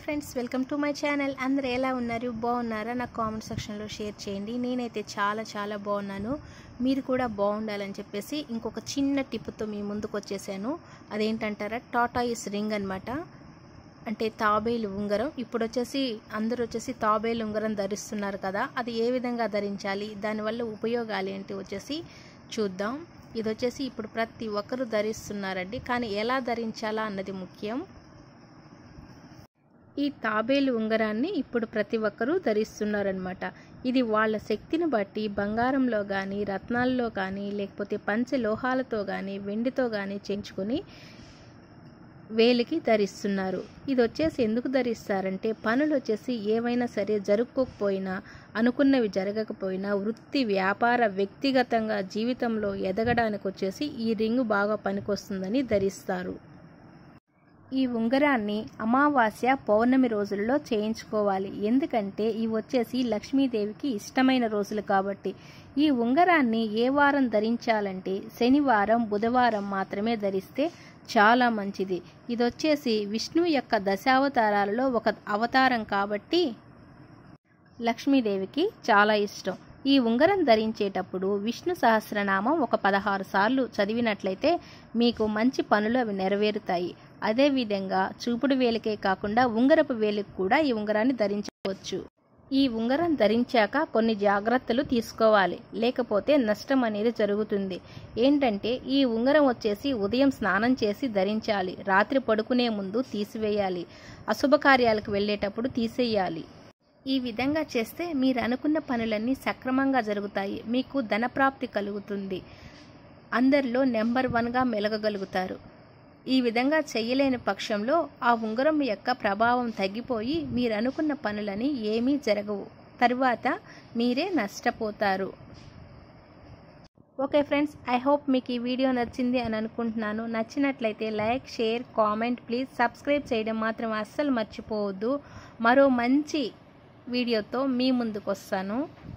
friends welcome to my channel అందరు ఎలా ఉన్నారు బాగున్నారా నాకు కామెంట్ సెక్షన్లో షేర్ చేయండి నేనైతే చాలా చాలా బాగున్నాను మీరు కూడా బాగుండాలని చెప్పేసి ఇంకొక చిన్న టిప్తో మీ ముందుకు వచ్చేసాను అదేంటంటారా టాటాయిస్ రింగ్ అనమాట అంటే తాబేలు ఉంగరం ఇప్పుడు వచ్చేసి అందరూ వచ్చేసి తాబేలు ఉంగరం ధరిస్తున్నారు కదా అది ఏ విధంగా ధరించాలి దానివల్ల ఉపయోగాలు ఏంటి వచ్చేసి చూద్దాం ఇది వచ్చేసి ఇప్పుడు ప్రతి ఒక్కరు ధరిస్తున్నారండి కానీ ఎలా ధరించాలా అన్నది ముఖ్యం ఈ తాబేలు ఉంగరాన్ని ఇప్పుడు ప్రతి ఒక్కరూ ధరిస్తున్నారనమాట ఇది వాళ్ళ శక్తిని బట్టి బంగారంలో కానీ రత్నాల్లో కానీ లేకపోతే పంచ లోహాలతో కానీ వెండితో కానీ చేయించుకొని వేలికి ధరిస్తున్నారు ఇది వచ్చేసి ఎందుకు ధరిస్తారంటే పనులు వచ్చేసి ఏవైనా సరే జరుపుకోకపోయినా అనుకున్నవి జరగకపోయినా వృత్తి వ్యాపార వ్యక్తిగతంగా జీవితంలో ఎదగడానికి వచ్చేసి ఈ రింగు బాగా పనికొస్తుందని ధరిస్తారు ఈ ఉంగరాన్ని అమావాస్య పౌర్ణమి రోజుల్లో చేయించుకోవాలి ఎందుకంటే ఇవి వచ్చేసి లక్ష్మీదేవికి ఇష్టమైన రోజులు కాబట్టి ఈ ఉంగరాన్ని ఏ వారం ధరించాలంటే శనివారం బుధవారం మాత్రమే ధరిస్తే చాలా మంచిది ఇది వచ్చేసి విష్ణువు యొక్క దశావతారాలలో ఒక అవతారం కాబట్టి లక్ష్మీదేవికి చాలా ఇష్టం ఈ ఉంగరం ధరించేటప్పుడు విష్ణు సహస్రనామం ఒక పదహారు సార్లు చదివినట్లయితే మీకు మంచి పనులు అవి నెరవేరుతాయి అదేవిధంగా చూపుడు వేలికే కాకుండా ఉంగరపు వేలికి కూడా ఈ ఉంగరాన్ని ధరించవచ్చు ఈ ఉంగరం ధరించాక కొన్ని జాగ్రత్తలు తీసుకోవాలి లేకపోతే నష్టం అనేది జరుగుతుంది ఏంటంటే ఈ ఉంగరం వచ్చేసి ఉదయం స్నానం చేసి ధరించాలి రాత్రి పడుకునే ముందు తీసివేయాలి అశుభకార్యాలకు వెళ్ళేటప్పుడు తీసేయాలి ఈ విధంగా చేస్తే మీరు అనుకున్న పనులన్నీ సక్రమంగా జరుగుతాయి మీకు ధనప్రాప్తి కలుగుతుంది అందరిలో నెంబర్ వన్గా మెలగగలుగుతారు ఈ విధంగా చేయలేని పక్షంలో ఆ ఉంగరం యొక్క ప్రభావం తగ్గిపోయి మీరు అనుకున్న పనులని ఏమీ జరగవు తరువాత మీరే నష్టపోతారు ఓకే ఫ్రెండ్స్ ఐ హోప్ మీకు ఈ వీడియో నచ్చింది అని అనుకుంటున్నాను నచ్చినట్లయితే like share comment please subscribe చేయడం మాత్రం అస్సలు మర్చిపోవద్దు మరో మంచి వీడియోతో మీ ముందుకు వస్తాను